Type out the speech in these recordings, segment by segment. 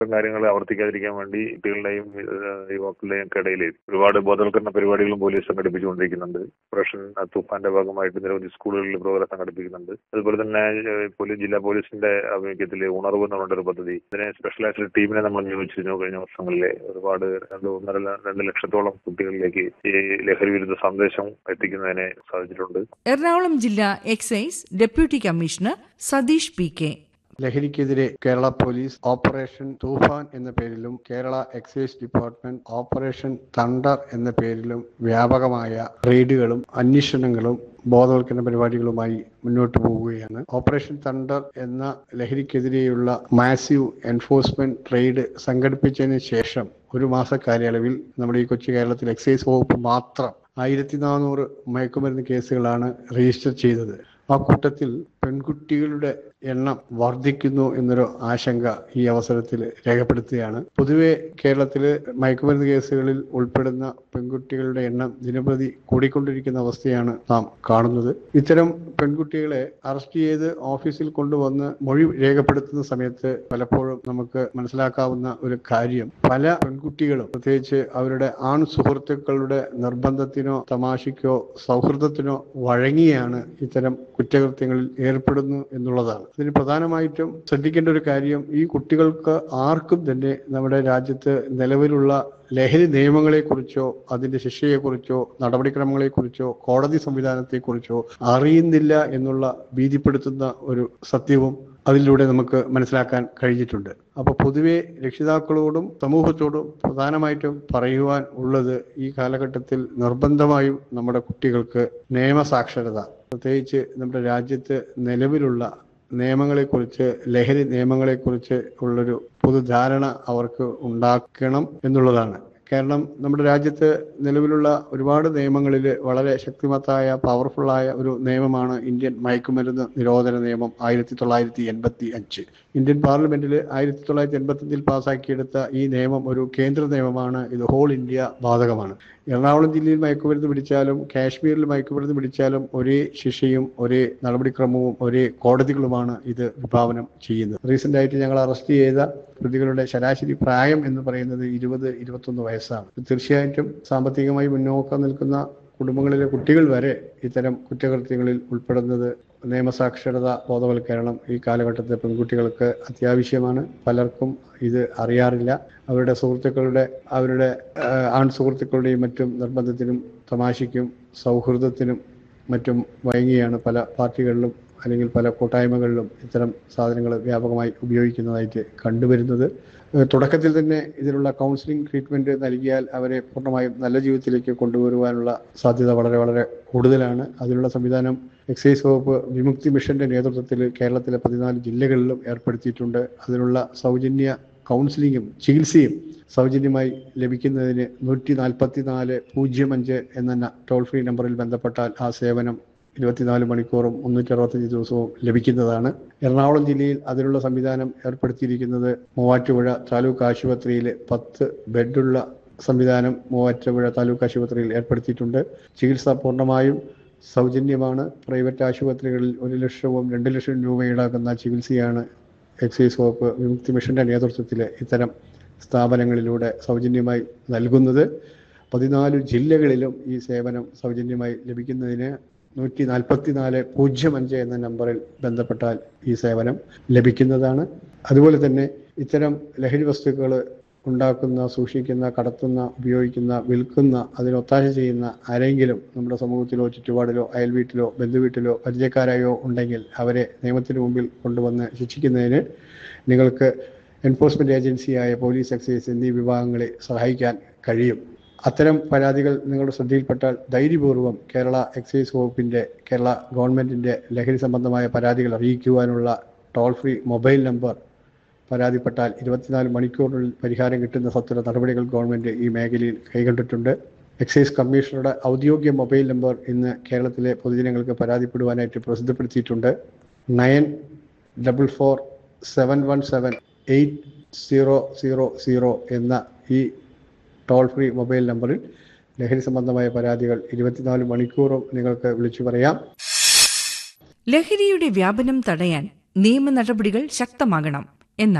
കാര്യങ്ങൾ ആവർത്തിക്കാതിരിക്കാൻ വേണ്ടി കുട്ടികളുടെയും ഏഹ്, യുവാക്കളുടെയും ഒക്കെ ഇടയിൽ ഒരുപാട് ബോധവൽക്കരണ പരിപാടികളും പോലീസ് സംഘടിപ്പിച്ചുകൊണ്ടിരിക്കുന്നുണ്ട് ഓപ്പറേഷൻ തൂഫാന്റെ ഭാഗമായിട്ട് നിരവധി സ്കൂളുകളിൽ പ്രോഗ്രാം സംഘടിപ്പിക്കുന്നുണ്ട് അതുപോലെ തന്നെ ഏഹ്, പോലീസ് ജില്ലാ പോലീസിന്റെ ആഭിമുഖ്യത്തിൽ ഉണർവ് എന്ന് പറഞ്ഞൊരു പദ്ധതി ഇതിനെ സ്പെഷ്യലായിട്ട് ടീമിനെ നമ്മൾ നിയോഗിച്ചിരുന്നു കഴിഞ്ഞ വർഷങ്ങളിലെ ഒരുപാട് രണ്ട് ഒന്നര ല- രണ്ട് ലക്ഷത്തോളം കുട്ടികളിലേക്ക് ഈ ലഹരി വിരുദ്ധ സന്ദേശം എത്തിക്കുന്നതിന് സാധിച്ചിട്ടുണ്ട് എറണാകുളം ജില്ലാ excise deputy commissioner Satheesh P K ലഹരിക്കെതിരെ കേരള പോലീസ് ഓപ്പറേഷൻ തൂഫാൻ എന്ന പേരിലും Kerala excise department operation thunder എന്ന പേരിലും വ്യാപകമായ റെയ്ഡുകളും അന്വേഷണങ്ങളും ബോധവൽക്കരണ പരിപാടികളുമായി മുന്നോട്ട് പോവുകയാണ് ഓപ്പറേഷൻ തണ്ടർ എന്ന ലഹരിക്കെതിരെയുള്ള മാസീവ് എൻഫോഴ്സ്മെന്റ് റെയ്ഡ് സംഘടിപ്പിച്ചതിന് ശേഷം ഒരു മാസ കാലയളവിൽ നമ്മുടെ ഈ കൊച്ചു കേരളത്തിൽ എക്സൈസ് വകുപ്പ് മാത്രം ആയിരത്തി നാനൂറ് മയക്കുമരുന്ന് കേസുകളാണ് രജിസ്റ്റർ ചെയ്തത് ആ കൂട്ടത്തിൽ പെൺകുട്ടികളുടെ എണ്ണം വർദ്ധിക്കുന്നു എന്നൊരു ആശങ്ക ഈ അവസരത്തിൽ രേഖപ്പെടുത്തുകയാണ് പൊതുവെ കേരളത്തിൽ മയക്കുമരുന്ന് കേസുകളിൽ ഉൾപ്പെടുന്ന പെൺകുട്ടികളുടെ എണ്ണം ദിനപ്രതി കൂടിക്കൊണ്ടിരിക്കുന്ന അവസ്ഥയാണ് നാം കാണുന്നത് ഇത്തരം പെൺകുട്ടികളെ അറസ്റ്റ് ചെയ്ത് ഓഫീസിൽ കൊണ്ടുവന്ന് മൊഴി രേഖപ്പെടുത്തുന്ന സമയത്ത് പലപ്പോഴും നമുക്ക് മനസ്സിലാക്കാവുന്ന ഒരു കാര്യം പല പെൺകുട്ടികളും പ്രത്യേകിച്ച് അവരുടെ ആൺ സുഹൃത്തുക്കളുടെ നിർബന്ധത്തിനോ തമാശയ്ക്കോ സൗഹൃദത്തിനോ വഴങ്ങിയാണ് ഇത്തരം കുറ്റകൃത്യങ്ങളിൽ ഏർപ്പെടുന്നു എന്നുള്ളതാണ് ഇതിന് പ്രധാനമായിട്ടും ശ്രദ്ധിക്കേണ്ട ഒരു കാര്യം ഈ കുട്ടികൾക്ക് ആർക്കും തന്നെ നമ്മുടെ രാജ്യത്ത് നിലവിലുള്ള ലഹരി നിയമങ്ങളെക്കുറിച്ചോ അതിന്റെ ശിക്ഷയെക്കുറിച്ചോ നടപടിക്രമങ്ങളെക്കുറിച്ചോ കോടതി സംവിധാനത്തെക്കുറിച്ചോ അറിയുന്നില്ല എന്നുള്ള ഭീതിപ്പെടുത്തുന്ന ഒരു സത്യവും അതിലൂടെ നമുക്ക് മനസ്സിലാക്കാൻ കഴിഞ്ഞിട്ടുണ്ട് അപ്പൊ പൊതുവെ രക്ഷിതാക്കളോടും സമൂഹത്തോടും പ്രധാനമായിട്ടും പറയുവാൻ ഉള്ളത് ഈ കാലഘട്ടത്തിൽ നിർബന്ധമായും നമ്മുടെ കുട്ടികൾക്ക് നിയമസാക്ഷരത പ്രത്യേകിച്ച് നമ്മുടെ രാജ്യത്ത് നിലവിലുള്ള നിയമങ്ങളെക്കുറിച്ച് ലഹരി നിയമങ്ങളെക്കുറിച്ച് ഉള്ളൊരു പൊതുധാരണ അവർക്ക് ഉണ്ടാക്കണം എന്നുള്ളതാണ് കാരണം നമ്മുടെ രാജ്യത്ത് നിലവിലുള്ള ഒരുപാട് നിയമങ്ങളിൽ വളരെ ശക്തിമത്തായ പവർഫുള്ളായ ഒരു നിയമമാണ് ഇന്ത്യൻ മയക്കുമരുന്ന് നിരോധന നിയമം ആയിരത്തി തൊള്ളായിരത്തി എൺപത്തി അഞ്ച് ഇന്ത്യൻ പാർലമെന്റിൽ ആയിരത്തി തൊള്ളായിരത്തി എൺപത്തിയഞ്ചിൽ പാസ്സാക്കിയെടുത്ത ഈ നിയമം ഒരു കേന്ദ്ര നിയമമാണ് ഇത് ഹോൾ ഇന്ത്യ ബാധകമാണ് എറണാകുളം ജില്ലയിൽ മയക്കുമരുന്ന് പിടിച്ചാലും കാശ്മീരിൽ മയക്കുമരുന്ന് പിടിച്ചാലും ഒരേ ശിക്ഷയും ഒരേ നടപടിക്രമവും ഒരേ കോടതികളുമാണ് ഇത് വിഭാവനം ചെയ്യുന്നത് റീസെന്റ് ആയിട്ട് ഞങ്ങൾ അറസ്റ്റ് ചെയ്ത പ്രതികളുടെ ശരാശരി പ്രായം എന്ന് പറയുന്നത് ഇരുപത് ഇരുപത്തൊന്ന് വയസ്സാണ് തീർച്ചയായിട്ടും സാമ്പത്തികമായി മുന്നോക്കം നിൽക്കുന്ന കുടുംബങ്ങളിലെ കുട്ടികൾ വരെ ഇത്തരം കുറ്റകൃത്യങ്ങളിൽ ഉൾപ്പെടുന്നത് നിയമസാക്ഷരത ബോധവൽക്കരണം ഈ കാലഘട്ടത്തെ പെൺകുട്ടികൾക്ക് അത്യാവശ്യമാണ് പലർക്കും ഇത് അറിയാറില്ല അവരുടെ സുഹൃത്തുക്കളുടെ അവരുടെ ആഹ്, ആൺ സുഹൃത്തുക്കളുടെയും മറ്റും നിർബന്ധത്തിനും തമാശയ്ക്കും സൗഹൃദത്തിനും മറ്റും വഴങ്ങിയാണ് പല പാർട്ടികളിലും അല്ലെങ്കിൽ പല കൂട്ടായ്മകളിലും ഇത്തരം സാധനങ്ങൾ വ്യാപകമായി ഉപയോഗിക്കുന്നതായിട്ട് കണ്ടുവരുന്നത് ഏഹ് തുടക്കത്തിൽ തന്നെ ഇതിനുള്ള കൗൺസിലിംഗ് ട്രീറ്റ്മെന്റ് നൽകിയാൽ അവരെ പൂർണ്ണമായും നല്ല ജീവിതത്തിലേക്ക് കൊണ്ടുവരുവാനുള്ള സാധ്യത വളരെ വളരെ കൂടുതലാണ് അതിനുള്ള സംവിധാനം എക്സൈസ് വകുപ്പ് വിമുക്തി മിഷന്റെ നേതൃത്വത്തിൽ കേരളത്തിലെ പതിനാല് ജില്ലകളിലും ഏർപ്പെടുത്തിയിട്ടുണ്ട് അതിനുള്ള സൗജന്യ കൗൺസിലിങ്ങും ചികിത്സയും സൗജന്യമായി ലഭിക്കുന്നതിന് നൂറ്റി നാൽപ്പത്തി നാല് പൂജ്യം അഞ്ച് എന്ന ടോൾ ഫ്രീ നമ്പറിൽ ബന്ധപ്പെട്ടാൽ ആ സേവനം ഇരുപത്തിനാല് മണിക്കൂറും മുന്നൂറ്റി അറുപത്തഞ്ച് ദിവസവും ലഭിക്കുന്നതാണ് എറണാകുളം ജില്ലയിൽ അതിനുള്ള സംവിധാനം ഏർപ്പെടുത്തിയിരിക്കുന്നത് മൂവാറ്റുപുഴ താലൂക്ക് ആശുപത്രിയിൽ പത്ത് ബെഡുള്ള സംവിധാനം മൂവാറ്റുപുഴ താലൂക്ക് ആശുപത്രിയിൽ ഏർപ്പെടുത്തിയിട്ടുണ്ട് ചികിത്സ പൂർണ്ണമായും സൗജന്യമാണ് പ്രൈവറ്റ് ആശുപത്രികളിൽ ഒരു ലക്ഷവും രണ്ട് ലക്ഷം രൂപ ഈടാക്കുന്ന ചികിത്സയാണ് എക്സൈസ് വകുപ്പ് വിമുക്തി മിഷന്റെ നേതൃത്വത്തിൽ ഇത്തരം സ്ഥാപനങ്ങളിലൂടെ സൗജന്യമായി നൽകുന്നത് പതിനാല് ജില്ലകളിലും ഈ സേവനം സൗജന്യമായി ലഭിക്കുന്നതിന് നൂറ്റി നാൽപ്പത്തിനാല് പൂജ്യം അഞ്ച് എന്ന നമ്പറിൽ ബന്ധപ്പെട്ടാൽ ഈ സേവനം ലഭിക്കുന്നതാണ് അതുപോലെ തന്നെ ഇത്തരം ലഹരി വസ്തുക്കൾ ഉണ്ടാക്കുന്ന സൂക്ഷിക്കുന്ന കടത്തുന്ന ഉപയോഗിക്കുന്ന വിൽക്കുന്ന അതിന് ഒത്താശ ചെയ്യുന്ന ആരെങ്കിലും നമ്മുടെ സമൂഹത്തിലോ ചുറ്റുപാടിലോ അയൽവീട്ടിലോ ബന്ധുവീട്ടിലോ പരിചയക്കാരായോ ഉണ്ടെങ്കിൽ അവരെ നിയമത്തിന് മുമ്പിൽ കൊണ്ടുവന്ന് ശിക്ഷിക്കുന്നതിന് നിങ്ങൾക്ക് എൻഫോഴ്സ്മെന്റ് ഏജൻസിയായ പോലീസ് എക്സൈസ് എന്നീ വിഭാഗങ്ങളെ സഹായിക്കാൻ കഴിയും അത്തരം പരാതികൾ നിങ്ങളുടെ ശ്രദ്ധയിൽപ്പെട്ടാൽ ധൈര്യപൂർവ്വം കേരള എക്സൈസ് വകുപ്പിന്റെ കേരള ഗവൺമെന്റിന്റെ ലഹരി സംബന്ധമായ പരാതികൾ അറിയിക്കുവാനുള്ള ടോൾ ഫ്രീ മൊബൈൽ നമ്പർ പരാതിപ്പെട്ടാൽ ഇരുപത്തിനാല് മണിക്കൂറിനുള്ളിൽ പരിഹാരം കിട്ടുന്ന സത്വര നടപടികൾ ഗവൺമെന്റ് ഈ മേഖലയിൽ കൈകൊണ്ടിട്ടുണ്ട് എക്സൈസ് കമ്മീഷണറുടെ ഔദ്യോഗിക മൊബൈൽ നമ്പർ ഇന്ന് കേരളത്തിലെ പൊതുജനങ്ങൾക്ക് പരാതിപ്പെടുവാനായിട്ട് പ്രസിദ്ധപ്പെടുത്തിയിട്ടുണ്ട് nine double four seven one seven eight zero zero zero എന്ന ഈ ടോൾ ഫ്രീ മൊബൈൽ നമ്പറിൽ ലഹരി സംബന്ധമായ പരാതികൾ ഇരുപത്തിനാല് മണിക്കൂറും നിങ്ങൾക്ക് വിളിച്ചു പറയാം ലഹരിയുടെ വ്യാപനം തടയാൻ നിയമ നടപടികൾ ശക്തമാകണം എന്നാൽ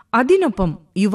അതിനൊപ്പം യുവ